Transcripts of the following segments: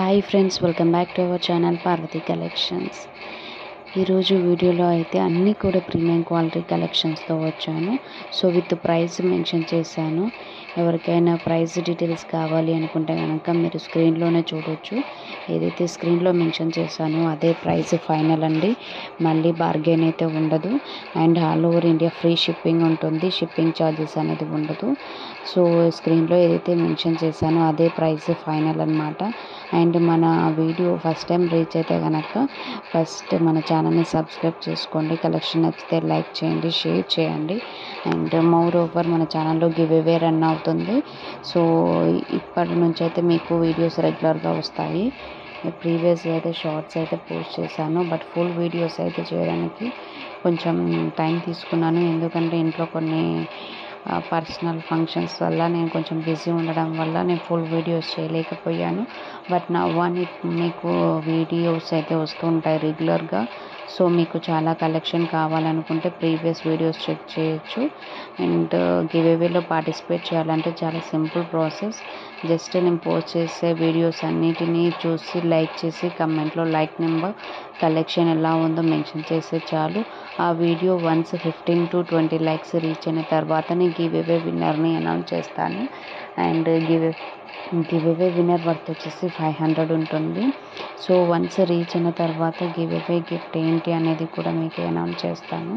hi friends welcome back to our channel Parvati collections ఈరోజు వీడియోలో అయితే అన్నీ కూడా ప్రీమియం క్వాలిటీ కలెక్షన్స్తో వచ్చాను సో విత్ ప్రైస్ మెన్షన్ చేశాను ఎవరికైనా ప్రైస్ డీటెయిల్స్ కావాలి అనుకుంటే కనుక మీరు స్క్రీన్లోనే చూడొచ్చు ఏదైతే స్క్రీన్లో మెన్షన్ చేశానో అదే ప్రైస్ ఫైనల్ అండి మళ్ళీ బార్గెన్ అయితే ఉండదు and all over India free shipping ఉంటుంది షిప్పింగ్ ఛార్జెస్ అనేది ఉండదు సో స్క్రీన్లో ఏదైతే మెన్షన్ చేశానో అదే ప్రైస్ ఫైనల్ అనమాట అండ్ మన వీడియో ఫస్ట్ టైం రీచ్ అయితే కనుక ఫస్ట్ మన ఛానల్ని సబ్స్క్రైబ్ చేసుకోండి కలెక్షన్ నచ్చితే లైక్ చేయండి షేర్ చేయండి అండ్ మోర్ ఓవర్ మన ఛానల్లో గివ్ అవే రన్ అవుతుంది సో ఇప్పటి నుంచి అయితే మీకు వీడియోస్ రెగ్యులర్గా వస్తాయి ప్రీవియస్ అయితే షార్ట్స్ అయితే పోస్ట్ చేశాను బట్ ఫుల్ వీడియోస్ అయితే చేయడానికి కొంచెం టైం తీసుకున్నాను ఎందుకంటే ఇంట్లో కొన్ని పర్సనల్ ఫంక్షన్స్ వల్ల నేను కొంచెం బిజీ ఉండడం వల్ల నేను ఫుల్ వీడియోస్ చేయలేకపోయాను బట్ నా వన్ మీకు వీడియోస్ అయితే వస్తూ ఉంటాయి రెగ్యులర్గా సో మీకు చాలా కలెక్షన్ కావాలనుకుంటే ప్రీవియస్ వీడియోస్ చెక్ చేయొచ్చు అండ్ గివ్ అవేలో పార్టిసిపేట్ చేయాలంటే చాలా సింపుల్ ప్రాసెస్ జస్ట్ నేను పోస్ట్ చేసే వీడియోస్ అన్నిటినీ చూసి లైక్ చేసి కమెంట్లో లైక్ నెంబర్ కలెక్షన్ ఎలా ఉందో మెన్షన్ చేస్తే చాలు ఆ video once fifteen to twenty likes reach అయిన తర్వాతనే గివ్ అవే విన్నర్ని అనౌన్స్ చేస్తాను and give giveaway winner worth వచ్చేసి ఫైవ్ హండ్రెడ్ ఉంటుంది సో వన్స్ రీచ్ అయిన తర్వాత గివ్ అవే గిఫ్ట్ ఏంటి అనేది కూడా మీకు అనౌన్స్ చేస్తాను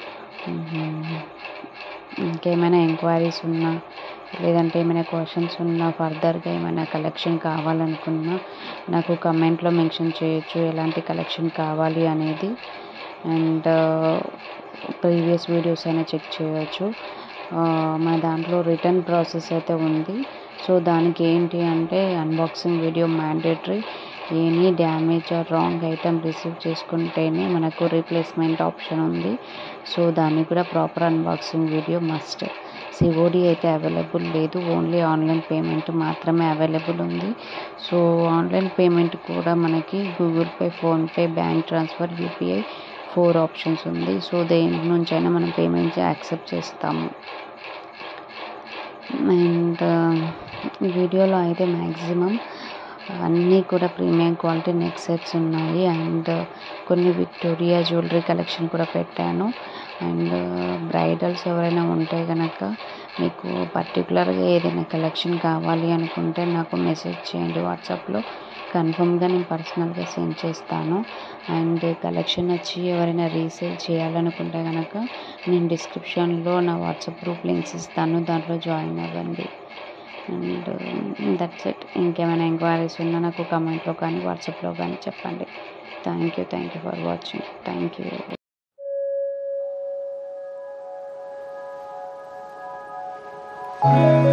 ఇంకేమైనా ఎంక్వైరీస్ ఉన్నా లేదంటే ఏమైనా క్వశ్చన్స్ ఉన్నా ఫర్దర్గా ఏమైనా కలెక్షన్ కావాలనుకున్నా నాకు కమెంట్లో మెన్షన్ చేయొచ్చు ఎలాంటి కలెక్షన్ కావాలి అనేది అండ్ ప్రీవియస్ వీడియోస్ అయినా చెక్ చేయొచ్చు మన దాంట్లో రిటర్న్ ప్రాసెస్ అయితే ఉంది సో దానికి ఏంటి అంటే unboxing video mandatory any damage or wrong item receive చేసుకుంటేనే మనకు రీప్లేస్మెంట్ ఆప్షన్ ఉంది సో దాన్ని కూడా proper unboxing video must COD అయితే అవైలబుల్ లేదు ఓన్లీ ఆన్లైన్ పేమెంట్ మాత్రమే అవైలబుల్ ఉంది సో ఆన్లైన్ పేమెంట్ కూడా మనకి Google Pay PhonePe bank transfer UPI four options ఉంది సో దేని నుంచైనా మనం పేమెంట్ యాక్సెప్ట్ చేస్తాము అండ్ ఈ వీడియోలో అయితే మ్యాక్సిమం అన్నీ కూడా ప్రీమియం క్వాలిటీ నెక్ సెట్స్ ఉన్నాయి అండ్ కొన్ని విక్టోరియా జ్యువెలరీ కలెక్షన్ కూడా పెట్టాను అండ్ బ్రైడల్స్ ఎవరైనా ఉంటే కనుక మీకు పర్టికులర్గా ఏదైనా కలెక్షన్ కావాలి అనుకుంటే నాకు మెసేజ్ చేయండి వాట్సాప్లో కన్ఫర్మ్గా నేను పర్సనల్గా సెండ్ చేస్తాను అండ్ కలెక్షన్ వచ్చి ఎవరైనా రీసేల్ చేయాలనుకుంటే కనుక నేను డిస్క్రిప్షన్లో నా వాట్సాప్ గ్రూప్ లింక్స్ ఇస్తాను దాంట్లో జాయిన్ అవ్వండి అండ్ దట్స్ ఇట్ ఇంకేమైనా ఎంక్వైరీస్ ఉన్నా నాకు కమెంట్లో కానీ వాట్సాప్లో కానీ చెప్పండి thank you thank you for watching thank you thank you